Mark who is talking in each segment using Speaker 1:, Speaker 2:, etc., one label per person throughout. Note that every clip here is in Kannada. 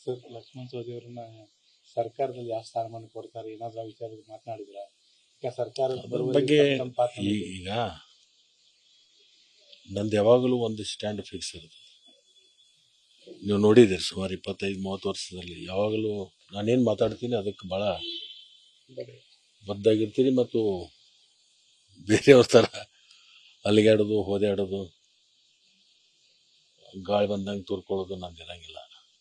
Speaker 1: ಸರ್ ಲಕ್ಷ್ಮಣ್ ಸವದಿ ಅವರನ್ನ ಸರ್ಕಾರದಲ್ಲಿ ಯಾವ ಸ್ಥಾನಮಾನ ಕೊಡ್ತಾರೆ ಏನಾದ್ರು ಆ ವಿಚಾರದ ಮಾತನಾಡಿದ್ರ ಈಗ ಸರ್ಕಾರ
Speaker 2: ಅದ್ರ ಬಗ್ಗೆ ಈ- ಈಗ ನಂದು ಯಾವಾಗಲೂ ಒಂದು ಸ್ಟ್ಯಾಂಡ್ ಫಿಕ್ಸ್ ಇರುತ್ತೆ ನೀವು ನೋಡಿದ್ದೀರಿ ಸುಮಾರು ಇಪ್ಪತ್ತೈದು ಮೂವತ್ತು ವರ್ಷದಲ್ಲಿ ಯಾವಾಗಲೂ ನಾನೇನು ಮಾತಾಡ್ತೀನಿ ಅದಕ್ಕೆ ಭಾಳ ಬದ್ದಾಗಿರ್ತೀನಿ ಮತ್ತು ಬೇರೆಯವ್ರ ಥರ ಅಲ್ಲಿಗಾಡೋದು ಹೋದಾಡೋದು ಗಾಳಿ ಬಂದಂಗೆ ತೂರ್ಕೊಳ್ಳೋದು ನಂದು ಇರಂಗಿಲ್ಲ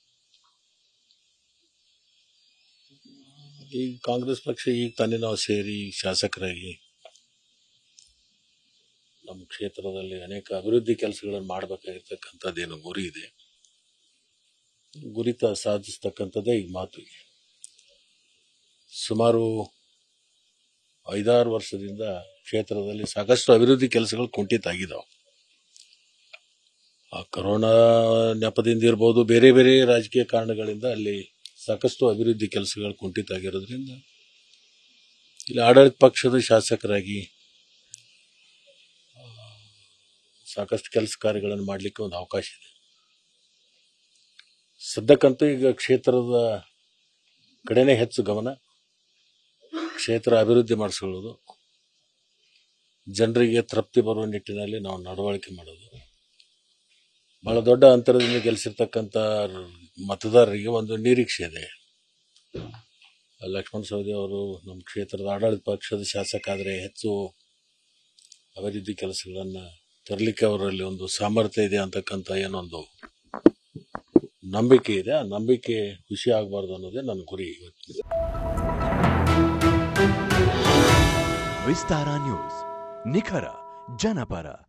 Speaker 2: ಈಗ ಕಾಂಗ್ರೆಸ್ ಪಕ್ಷ ಈಗ ತಾನೇ ನಾವು ಸೇರಿ ಈಗ ಶಾಸಕರಾಗಿ ನಮ್ಮ ಕ್ಷೇತ್ರದಲ್ಲಿ ಅನೇಕ ಅಭಿವೃದ್ಧಿ ಕೆಲಸಗಳನ್ನು ಮಾಡಬೇಕಾಗಿರ್ತಕ್ಕಂಥದ್ದೇನು ಗುರಿ ಇದೆ ಗುರಿತ ಸಾಧಿಸ್ತಕ್ಕಂಥದ್ದೇ ಈಗ ಮಾತು ಈಗ ಸುಮಾರು ಐದಾರು ವರ್ಷದಿಂದ ಕ್ಷೇತ್ರದಲ್ಲಿ ಸಾಕಷ್ಟು ಅಭಿವೃದ್ಧಿ ಕೆಲಸಗಳು ಕುಂಠಿತ ಆಗಿದಾವೆ ಆ ಕೊರೋನಾ ನೆಪದಿಂದ ಇರ್ಬೋದು ಬೇರೆ ಬೇರೆ ರಾಜಕೀಯ ಕಾರಣಗಳಿಂದ ಅಲ್ಲಿ ಸಾಕಷ್ಟು ಅಭಿವೃದ್ಧಿ ಕೆಲಸಗಳು ಕುಂಠಿತ ಆಗಿರೋದ್ರಿಂದ ಇಲ್ಲಿ ಆಡಳಿತ ಪಕ್ಷದ ಶಾಸಕರಾಗಿ ಆ, ಸಾಕಷ್ಟು ಕೆಲಸ ಕಾರ್ಯಗಳನ್ನು ಮಾಡಲಿಕ್ಕೆ ಒಂದು ಅವಕಾಶ ಇದೆ ಸದ್ಯಕ್ಕಂತೂ ಈಗ ಕ್ಷೇತ್ರದ ಕಡೆನೇ ಹೆಚ್ಚು ಗಮನ ಕ್ಷೇತ್ರ ಅಭಿವೃದ್ಧಿ ಮಾಡಿಸ್ಕೊಳ್ಳೋದು ಜನರಿಗೆ ತೃಪ್ತಿ ಬರುವ ನಿಟ್ಟಿನಲ್ಲಿ ನಾವು ನಡವಳಿಕೆ ಮಾಡೋದು ಬಹಳ ದೊಡ್ಡ ಅಂತರದಿಂದ ಗೆಲ್ಲಿಸಿರ್ತಕ್ಕಂಥ ಮತದಾರರಿಗೆ ಒಂದು ನಿರೀಕ್ಷೆ ಇದೆ ಲಕ್ಷ್ಮಣ ಸವದಿ ಅವರು ನಮ್ಮ ಕ್ಷೇತ್ರದ ಆಡಳಿತ ಪಕ್ಷದ ಶಾಸಕ ಆದರೆ ಹೆಚ್ಚು ಅಭಿವೃದ್ಧಿ ಕೆಲಸಗಳನ್ನು ತರಲಿಕ್ಕೆ ಅವರಲ್ಲಿ ಒಂದು ಸಾಮರ್ಥ್ಯ ಇದೆ ಅಂತಕ್ಕಂಥ ಏನೊಂದು ನಂಬಿಕೆ ಇದೆ ಆ ನಂಬಿಕೆ ಖುಷಿ ಆಗಬಾರ್ದು ಅನ್ನೋದೇ ನನ್ನ ಗುರಿ ಇವತ್ತು
Speaker 3: ವಿಸ್ತಾರ ನ್ಯೂಸ್ ನಿಖರ ಜನಪರ